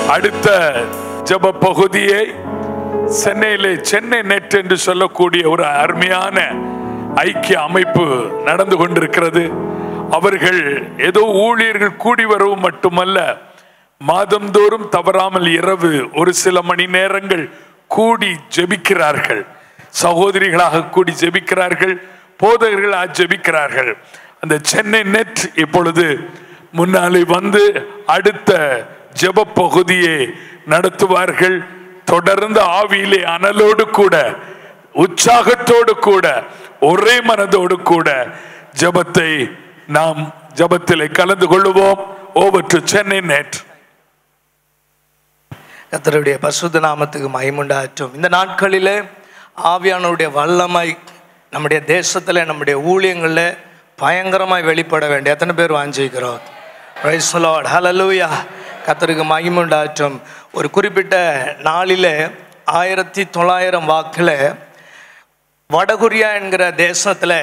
அடுத்த ஜப பகுதியை சென்னையிலே சென்னை நெட் என்று சொல்லக்கூடிய ஒரு அருமையான ஐக்கிய அமைப்பு நடந்து கொண்டிருக்கிறது அவர்கள் ஏதோ ஊழியர்கள் கூடி வரவும் மட்டுமல்ல மாதந்தோறும் தவறாமல் இரவு ஒரு சில மணி நேரங்கள் கூடி ஜெபிக்கிறார்கள் சகோதரிகளாக கூடி ஜெபிக்கிறார்கள் போதகர்களாக ஜெபிக்கிறார்கள் அந்த சென்னை நெட் இப்பொழுது முன்னாலே வந்து அடுத்த ஜெப பகுதியை நடத்துவார்கள் தொடர்ந்து ஆவியிலே அனலோடு கூட உற்சாகத்தோடு கூட ஒரே மனதோடு கூட ஜெபத்தை நாம் ஜெபத்திலே கலந்து கொள்ளுவோம் ஓவர் டு சென்னை நெட் கர்த்தருடைய பசுத்த நாமத்துக்கு மகிமுண்டாற்றும் இந்த நாட்களிலே ஆவியானவருடைய வல்லமை நம்முடைய தேசத்தில் நம்முடைய ஊழியங்களில் பயங்கரமாய் வெளிப்பட வேண்டிய எத்தனை பேர் வாஞ்சிக்கிறோம் Praise the Lord. Hallelujah. கர்த்தருக்கு மகிமுண்டாற்றும் ஒரு குறிப்பிட்ட நாளில் ஆயிரத்தி தொள்ளாயிரம் வாக்கில் வடகொரியா என்கிற தேசத்தில்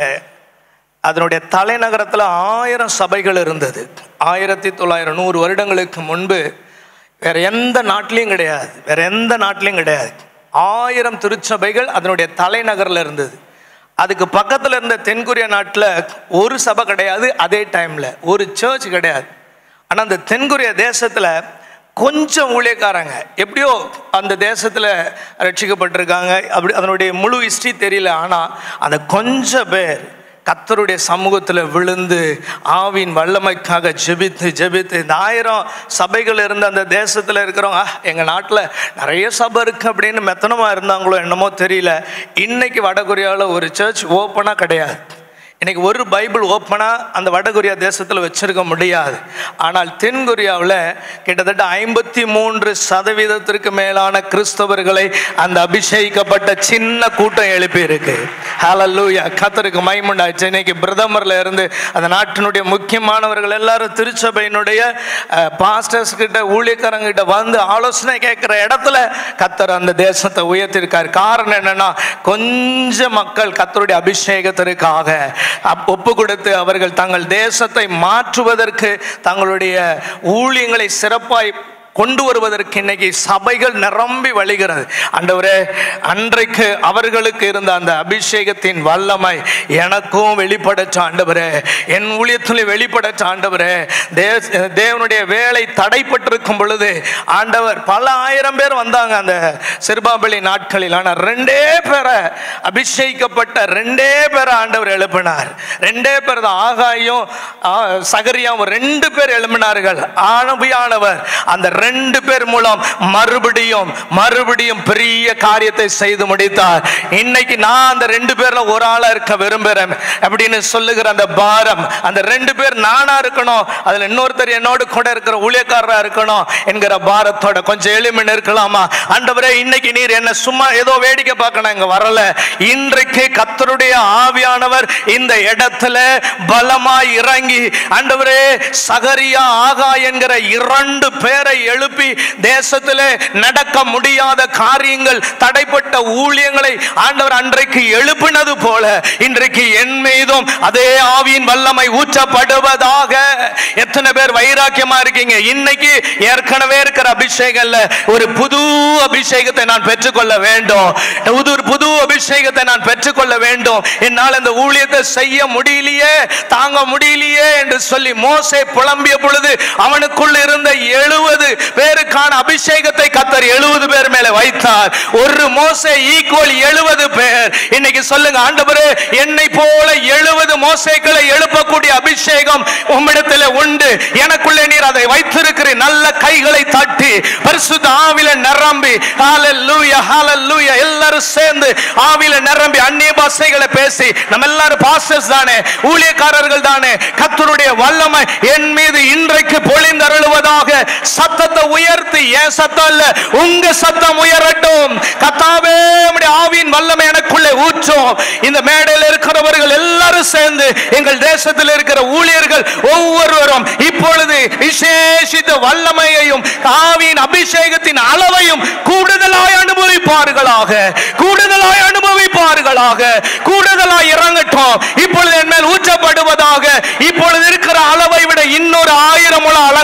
அதனுடைய தலைநகரத்தில் ஆயிரம் சபைகள் இருந்தது ஆயிரத்தி தொள்ளாயிரம் நூறு வருடங்களுக்கு முன்பு வேற எந்த நாட்டிலையும் கிடையாது வேற எந்த நாட்டிலையும் கிடையாது ஆயிரம் திருச்சபைகள் அதனுடைய தலைநகரில் இருந்தது அதுக்கு பக்கத்தில் இருந்த தென்கொரியா நாட்டில் ஒரு சபை கிடையாது அதே டைமில் ஒரு சர்ச் கிடையாது ஆனால் அந்த தென்கொரியா தேசத்தில் கொஞ்சம் ஊழியக்காரங்க எப்படியோ அந்த தேசத்தில் ரட்சிக்கப்பட்டிருக்காங்க அப்படி அதனுடைய முழு ஹிஸ்ட்ரி தெரியல ஆனால் அந்த கொஞ்சம் பேர் கத்தருடைய சமூகத்தில் விழுந்து ஆவின் வல்லமைக்காக ஜெபித்து ஜெபித்து இந்த ஆயிரம் சபைகள் இருந்த அந்த தேசத்தில் இருக்கிறவங்க எங்கள் நாட்டில் நிறைய சபை இருக்குது அப்படின்னு மெத்தனமாக இருந்தாங்களோ என்னமோ தெரியல இன்னைக்கு வடகொரியாவில் ஒரு சர்ச் ஓப்பனாக கிடையாது இன்னைக்கு ஒரு பைபிள் ஓப்பனாக அந்த வடகொரியா தேசத்தில் வச்சிருக்க முடியாது ஆனால் தென்கொரியாவில் கிட்டத்தட்ட ஐம்பத்தி மூன்று சதவீதத்திற்கு மேலான கிறிஸ்தவர்களை அந்த அபிஷேகிக்கப்பட்ட சின்ன கூட்டம் எழுப்பி இருக்கு ஹalleluya கத்தருக்கு மைமுண்டாச்சு இன்னைக்கு பிரதமர்ல இருந்து அந்த நாட்டினுடைய முக்கியமானவர்கள் எல்லாரும் திருச்சபையினுடைய பாஸ்டர்ஸ் கிட்ட ஊழியக்காரங்க கிட்ட வந்து ஆலோசனை கேட்கிற இடத்துல கத்தர் அந்த தேசத்தை உயர்த்திருக்கார் காரணம் என்னன்னா கொஞ்சம் மக்கள் கத்தருடைய அபிஷேகத்திற்காக அப்- ஒப்பு கொடுத்து அவர்கள் தங்கள் தேசத்தை மாற்றுவதற்கு தங்களுடைய ஊழியங்களை சிறப்பாய் கொண்டு வருவதற்கு இன்னைக்கு சபைகள் நிரம்பி வழிகிறது ஆண்டவரே அன்றைக்கு அவர்களுக்கு இருந்த அந்த அபிஷேகத்தின் வல்லமை எனக்கும் வெளிப்படச்ச ஆண்டவரே என் ஊழியத்தில் வெளிப்படச்ச ஆண்டவரே தே- தேவனுடைய வேலை தடைப்பட்டிருக்கும் பொழுது ஆண்டவர் பல ஆயிரம் பேர் வந்தாங்க அந்த சிறுபாபலி நாட்களில் ஆனால் ரெண்டே பேரை அபிஷேகிக்கப்பட்ட ரெண்டே பேரை ஆண்டவர் எழுப்பினார் ரெண்டே பேர் தான் ஆகாயும் ஆ, சகரியாவும் ரெண்டு பேர் எழுப்பினார்கள் ஆனபியானவர் அந்த ரெண்டு பேர் மூலம் மறுபடியும் மறுபடியும் பெரிய காரியத்தை செய்து முடித்தார் இன்னைக்கு நான் அந்த ரெண்டு பேர்ல ஒரு ஆளா இருக்க விரும்புறேன் அப்படின்னு சொல்லுகிற அந்த பாரம் அந்த ரெண்டு பேர் நானா இருக்கணும் அதுல இன்னொருத்தர் என்னோடு கூட இருக்கிற ஊழியக்காரரா இருக்கணும் என்கிற பாரத்தோட கொஞ்சம் எளிமை இருக்கலாமா ஆண்டவரே இன்னைக்கு நீர் என்ன சும்மா ஏதோ வேடிக்கை பார்க்கணும் இங்க வரல இன்றைக்கு கத்தருடைய ஆவியானவர் இந்த இடத்துல பலமாய் இறங்கி ஆண்டவரே சகரியா ஆகா என்கிற இரண்டு பேரை எழுப்பி தேசத்திலே நடக்க முடியாத காரியங்கள் தடைப்பட்ட ஊழியங்களை ஆண்டவர் அன்றைக்கு எழுப்பினது போல இன்றைக்கு என் மீதும் அதே ஆவியின் வல்லமை ஊற்றப்படுவதாக எத்தனை பேர் வைராக்கியமா இருக்கீங்க இன்னைக்கு ஏற்கனவே இருக்கிற அபிஷேகம்ல ஒரு புது அபிஷேகத்தை நான் பெற்றுக்கொள்ள வேண்டும் புது புது அபிஷேகத்தை நான் பெற்றுக்கொள்ள வேண்டும் என்னால் இந்த ஊழியத்தை செய்ய முடியலையே தாங்க முடியலையே என்று சொல்லி மோசே புலம்பிய பொழுது அவனுக்குள் இருந்த எழுபது பேருக்கான அபிஷேகத்தை கத்தர் எழுபது பேர் மேல வைத்தார் ஒரு மோசே ஈக்குவல் எழுபது பேர் இன்னைக்கு சொல்லுங்க ஆண்டவரே என்னை போல எழுபது மோசேக்களை எழுப்பக்கூடிய அபிஷேகம் உம்மிடத்தில் உண்டு எனக்குள்ளே நீர் அதை வைத்திருக்கிறேன் நல்ல கைகளை தட்டி பரிசுத்த ஆவில நிரம்பி ஹalleluya ஹalleluya எல்லாரும் சேர்ந்து ஆவில நிரம்பி அந்நிய பாஷைகளை பேசி நம்ம எல்லாரும் பாஸ்டர்ஸ் தானே ஊழியக்காரர்கள் தானே கர்த்தருடைய வல்லமை என் மீது இன்றைக்கு பொழிந்தருளுவதாக சத்தத்தை உயர்த்தி ஏன் சத்தம் இல்ல உங்க சத்தம் உயரட்டும் கத்தாவே உம்முடைய ஆவியின் வல்லமை எனக்குள்ளே ஊற்றும் இந்த மேடையில் இருக்கிறவர்கள் எல்லாரும் சேர்ந்து எங்கள் தேசத்தில் இருக்கிற ஊழியர்கள் ஒவ்வொருவரும் இப்பொழுது விசேஷித்த வல்லமையையும் ஆவியின் அபிஷேகத்தின் அளவையும் கூடுதலாய் அனுபவிப்பார்களாக கூடுதலாய் அனுபவிப்பார்களாக கூடுதலாய் இறங்கட்டும் இப்பொழுது என் மேல் ஊற்றப்படுவதாக இப்பொழுது இருக்கிற அளவை விட இன்னொரு ஆயிரம் முழம் அலங்க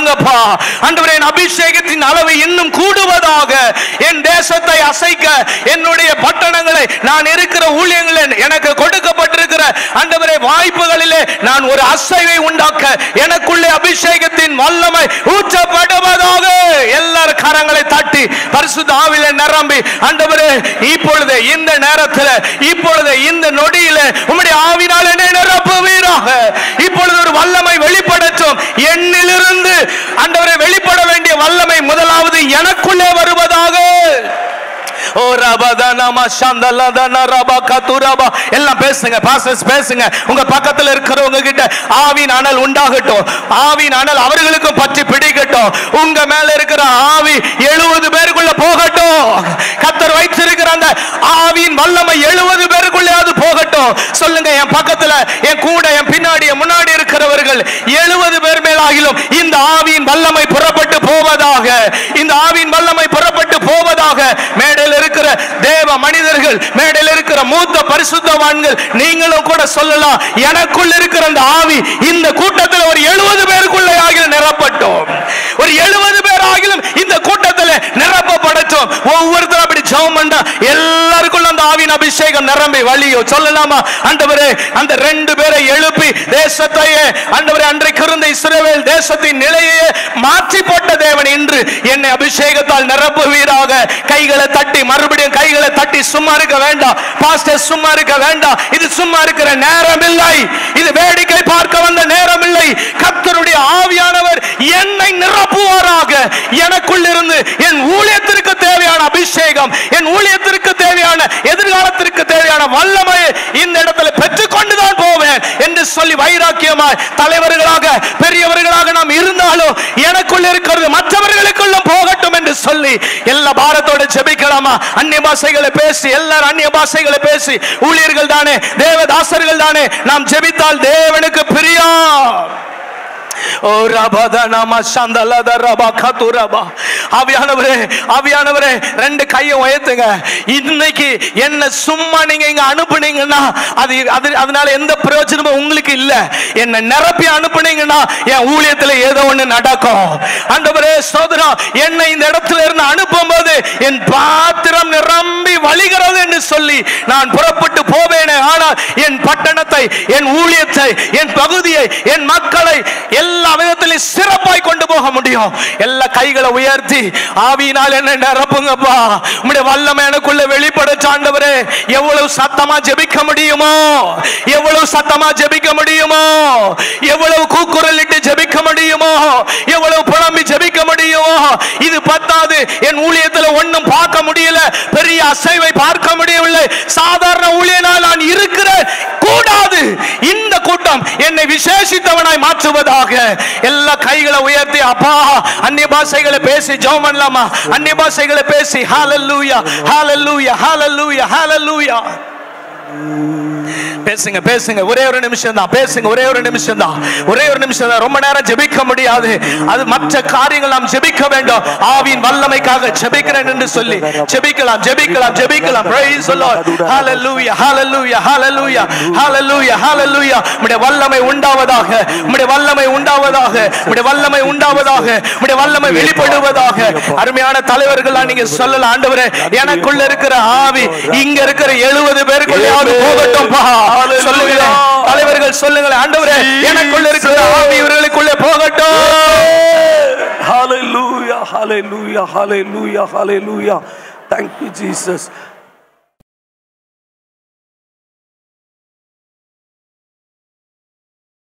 பண்ணுங்கப்பா ஆண்டவரே என் அபிஷேகத்தின் அளவு இன்னும் கூடுவதாக என் தேசத்தை அசைக்க என்னுடைய பட்டணங்களை நான் இருக்கிற ஊழியங்களில் எனக்கு கொடுக்கப்பட்டிருக்கிற ஆண்டவரே வாய்ப்புகளிலே நான் ஒரு அசைவை உண்டாக்க எனக்குள்ளே அபிஷேகத்தின் வல்லமை ஊற்றப்படுவதாக எல்லார் கரங்களை தட்டி பரிசுத்த ஆவில நிரம்பி ஆண்டவரே இப்பொழுது இந்த நேரத்தில் இப்பொழுது இந்த நொடியில உம்முடைய ஆவினால் என்னை நிரப்புவீராக இப்பொழுது ஒரு வல்லமை வெளிப்படட்டும் என்னிலிருந்து ஆண்டவரை வெளிப்பட வேண்டிய வல்லமை முதலாவது எனக்குள்ளே வருவதாக ஓ ரபதனம சந்தலதன ரப கதுரப எல்லாம் பேசுங்க பாஸ்டர்ஸ் பேசுங்க உங்க பக்கத்துல இருக்கிறவங்க கிட்ட ஆவின் அனல் உண்டாகட்டும் ஆவின் அனல் அவர்களுக்கும் பற்றி பிடிக்கட்டும் உங்க மேல இருக்கிற ஆவி எழுபது பேருக்குள்ள போகட்டும் கத்தர் வைத்திருக்கிற அந்த ஆவியின் வல்லமை எழுபது பேருக்குள்ளே அது போகட்டும் சொல்லுங்க என் பக்கத்துல என் கூட என் பின்னாடி என் முன்னாடி இருக்கிறவர்கள் எழுபது பேர் மேலாகிலும் இந்த ஆவியின் வல்லமை புறப்பட்டு போவதாக இந்த ஆவியின் வல்லமை புறப்பட்டு போவதாக மேடையில் இருக்கிற தேவ மனிதர்கள் மேடையில் இருக்கிற மூத்த பரிசுத்தவான்கள் நீங்களும் கூட சொல்லலாம் எனக்குள்ள இருக்கிற அந்த ஆவி இந்த கூட்டத்தில் ஒரு எழுபது பேருக்குள்ள ஆகிலும் நிரப்பட்டும் ஒரு எழுபது பேர் ஆகிலும் இந்த கூட்டத்தில் நிரப்பப்படட்டும் ஒவ்வொருத்தரும் அப்படி ஜெபம் பண்ணா எல்லாருக்குள்ள அந்த ஆவியின் அபிஷேகம் நிரம்பி வழியோ சொல்லலாமா ஆண்டவரே அந்த ரெண்டு பேரை எழுப்பி தேசத்தையே ஆண்டவரே அன்றைக்கு இருந்த இஸ்ரவேல் தேசத்தின் நிலையை மாற்றி போட்ட தேவன் இன்று என்னை அபிஷேகத்தால் நிரப்புவீராக கைகளை தட்டி மறுபடியும் கைகளை தட்டி சும்மா இருக்க வேண்டாம் பாஸ்டர் சும்மா இருக்க வேண்டாம் இது சும்மா இருக்கிற நேரம் இல்லை இது வேடிக்கை பார்க்க வந்த நேரம் இல்லை கர்த்தருடைய ஆவியானவர் என்னை நிரப்புவாராக எனக்குள் இருந்து என் ஊழியத்திற்கு தேவையான அபிஷேகம் என் ஊழியத்திற்கு தேவையான எதிர்காலத்திற்கு தேவையான வல்லமையை இந்த இடத்துல பெற்றுக்கொண்டுதான் போவேன் என்று சொல்லி வைராக்கியமாய் தலைவர்களாக பெரியவர்களாக நாம் இருந்தாலும் எனக்குள் இருக்கிறது மற்றவர்களுக்குள்ளும் போகட்டும் என்று சொல்லி எல்லா பாரத்தோட ஜெபிக்கலாமா அந்நிய பாஷைகளை பேசி எல்லாரும் அந்நிய பாஷைகளை பேசி ஊழியர்கள் தானே தேவதாசர்கள் தானே நாம் ஜெபித்தால் தேவனுக்கு பிரியம் ஓ ரபதனம சந்தலத ரப கதுரபா ஆவியானவரே ஆவியானவரே ரெண்டு கையை உயர்த்துங்க இன்னைக்கு என்ன சும்மா நீங்க இங்க அனுப்புனீங்கன்னா அது அது அதனால எந்த பிரயோஜனமும் உங்களுக்கு இல்ல என்ன நிரப்பி அனுப்புனீங்கன்னா என் ஊழியத்துல ஏதோ ஒண்ணு நடக்கும் ஆண்டவரே சோதரம் என்னை இந்த இடத்துல இருந்து அனுப்பும்போது என் பாத்திரம் நிரம்பி வழிகிறது என்று சொல்லி நான் புறப்பட்டு போவேனே ஆனால் என் பட்டணத்தை என் ஊழியத்தை என் பகுதியை என் மக்களை எல்லா விதத்திலும் சிறப்பாய் கொண்டு போக முடியும் எல்லா கைகளை உயர்த்தி ஆவியினால் என்ன நிரப்புங்கப்பா உம்முடைய வல்லமை எனக்குள்ள வெளிப்பட சாண்டவரே எவ்வளவு சத்தமா ஜெபிக்க முடியுமோ எவ்வளவு சத்தமா ஜெபிக்க முடியுமோ எவ்வளவு கூக்குரலிட்டு ஜெபிக்க முடியுமோ எவ்வளவு புலம்பி ஜெபிக்க முடியுமோ இது பத்தாது என் ஊழியத்துல ஒண்ணும் பார்க்க முடியல பெரிய அசைவை பார்க்க முடியவில்லை சாதாரண ஊழியனால் நான் இருக்கிறேன் கூடாது இந்த கூட்டம் என்னை விசேஷித்தவனாய் மாற்றுவதாக எல்லா கைகளை உயர்த்தி அப்பா அந்நிய பாஷைகளை பேசி ஜெபம் பண்ணலாமா அந்நிய பாஷைகளை பேசி ஹalleluya ஹalleluya ஹalleluya ஹalleluya பேசுங்க பேசுங்க ஒரே ஒரு நிமிஷம் தான் பேசுங்க ஒரே ஒரு நிமிஷம் தான் ஒரே ஒரு நிமிஷம் தான் ரொம்ப நேரம் ஜெபிக்க முடியாது அது மற்ற காரியங்கள் நாம் ஜெபிக்க வேண்டும் ஆவியின் வல்லமைக்காக ஜெபிக்கிறேன் என்று சொல்லி ஜெபிக்கலாம் ஜெபிக்கலாம் ஜெபிக்கலாம் praise the lord hallelujah hallelujah hallelujah hallelujah hallelujah உம்முடைய வல்லமை உண்டாவதாக உம்முடைய வல்லமை உண்டாவதாக உம்முடைய வல்லமை உண்டாவதாக உம்முடைய வல்லமை வெளிப்படுவதாக அருமையான தலைவர்களா நீங்க சொல்லலாம் ஆண்டவரே எனக்குள்ள இருக்கிற ஆவி இங்க இருக்கிற எழுபது பேருக்குள்ளேயாவது போகட்டும்பா சொல்லுங்க தலைவர்கள் சொல்லுங்களேன் ஆண்டவரே எனக்குள்ள இருக்கிற ஆவி இவர்களுக்குள்ளே போகட்டும் Hallelujah, hallelujah, hallelujah, hallelujah. Thank you, Jesus.